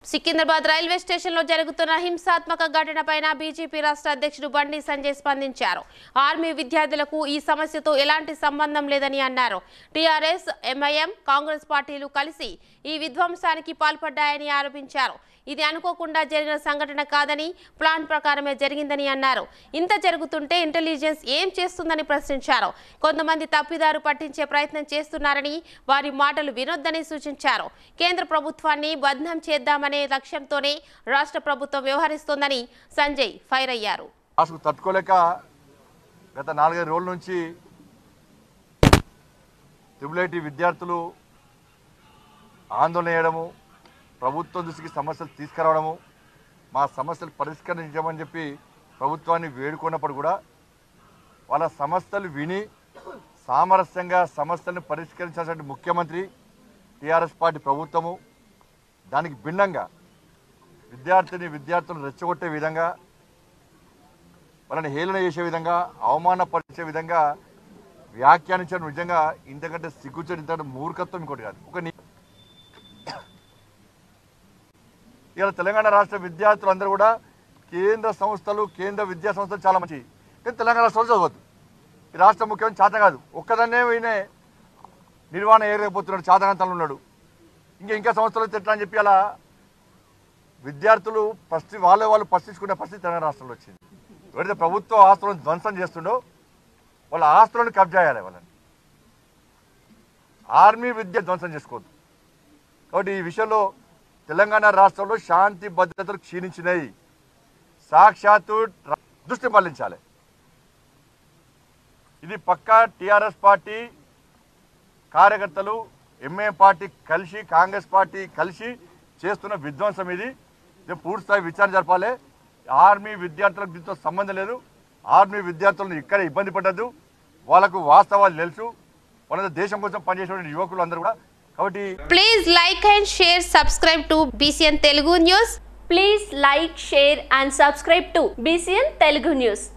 Secunderabad railway స్టేషన్లో జరుగుతున్న హింసాత్మక ఘటనపైన బీజేపీ రాష్ట్ర అధ్యక్షుడు బండి సంజయ్ స్పందించారు ఆర్మీ విద్యార్థులకు ఈ సమస్యతో ఎలాంటి సంబంధం లేదని అన్నారు టీఆర్ఎస్ ఎంఐఎం కాంగ్రెస్ పార్టీలు కలిసి ఈ విధ్వంసానికి పాల్పడ్డాయని ఆరోపించారు ఇది అనుకోకుండా జరిగిన సంఘటన కాదని ప్లాన్ ప్రకారమే జరిగిందని అన్నారు ఇంత జరుగుతుంటే ఇంటెలిజెన్స్ ఏం చేస్తుందని ప్రశ్నించారు కొంతమంది తప్పిదారు పట్టించే ప్రయత్నం చేస్తున్నారని వారి మాటలు వినొద్దని సూచించారు కేంద్ర ప్రభుత్వాన్ని బద్నం చేద్దామనే లక్ష్యంతోనే రాష్ట్ర ప్రభుత్వం వ్యవహరిస్తోందని సంజయ్ ఫైర్ అయ్యారు ఆశకు తట్టుకోలేక గత నాలుగైదు రోజుల నుంచి ట్రిపుల్ విద్యార్థులు ఆందోళన చేయడము ప్రభుత్వం దృష్టికి సమస్యలు తీసుకురావడము మా సమస్యలు పరిష్కరించమని చెప్పి ప్రభుత్వాన్ని వేడుకున్నప్పుడు కూడా వాళ్ళ సమస్యలు విని సామరస్యంగా సమస్యలను పరిష్కరించాల్సిన ముఖ్యమంత్రి టీఆర్ఎస్ పార్టీ ప్రభుత్వము దానికి భిన్నంగా విద్యార్థిని విద్యార్థులను రెచ్చగొట్టే విధంగా వాళ్ళని హేళన చేసే విధంగా అవమానపరిచే విధంగా వ్యాఖ్యానించడం నిజంగా ఇంతకంటే సిగ్గుచని ఇంతకంటే మూర్ఖత్వం ఇంకోటి కాదు ఒక ని- ఇవాళ తెలంగాణ రాష్ట్ర విద్యార్థులందరూ కూడా కేంద్ర సంస్థలు కేంద్ర విద్యా సంస్థలు చాలా మంచి కానీ తెలంగాణ రాష్ట్రంలో చదవద్దు ఈ రాష్ట్ర ముఖ్యమంత్రి చేత కాదు ఒక్కదన్నే ఈయనే నిర్వహణ ఏరకపోతున్నాడు చాతకంతంలో ఉన్నాడు ఇంకా ఇంకా సంస్థలు ఎట్లా అని చెప్పి అలా విద్యార్థులు ప్రశ్న వాళ్ళే వాళ్ళు ప్రశ్నించుకునే పరిస్థితి తెలంగాణ రాష్ట్రంలో వచ్చింది ఎవరైతే ప్రభుత్వ ఆస్తులను ధ్వంసం చేస్తుండో వాళ్ళ ఆస్తులను కబ్జా చేయాలి వాళ్ళని ఆర్మీ విద్య ధ్వంసం చేసుకోవద్దు కాబట్టి ఈ విషయంలో తెలంగాణ రాష్ట్రంలో శాంతి భద్రతలు క్షీణించినాయి సాక్షాత్తు ర- దృష్టి మళ్లించాలి ఇది పక్కా టిఆర్ఎస్ పార్టీ కార్యకర్తలు ఎంఏ పార్టీ కలిసి కాంగ్రెస్ పార్టీ కలిసి చేస్తున్న విధ్వంసం ఇది ఇది పూర్తి స్థాయి విచారణ జరపాలి ఆర్మీ విద్యార్థులకు దీంతో సంబంధం లేదు ఆర్మీ విద్యార్థులను ఇక్కడ ఇబ్బంది పడ్డద్దు వాళ్ళకు వాస్తవాలు తెలుసు వాళ్ళ దేశం కోసం పనిచేసిన యువకులు అందరూ కూడా కాబట్టి please like and share subscribe to BCN Telugu news Please like, share and subscribe to BCN Telugu News.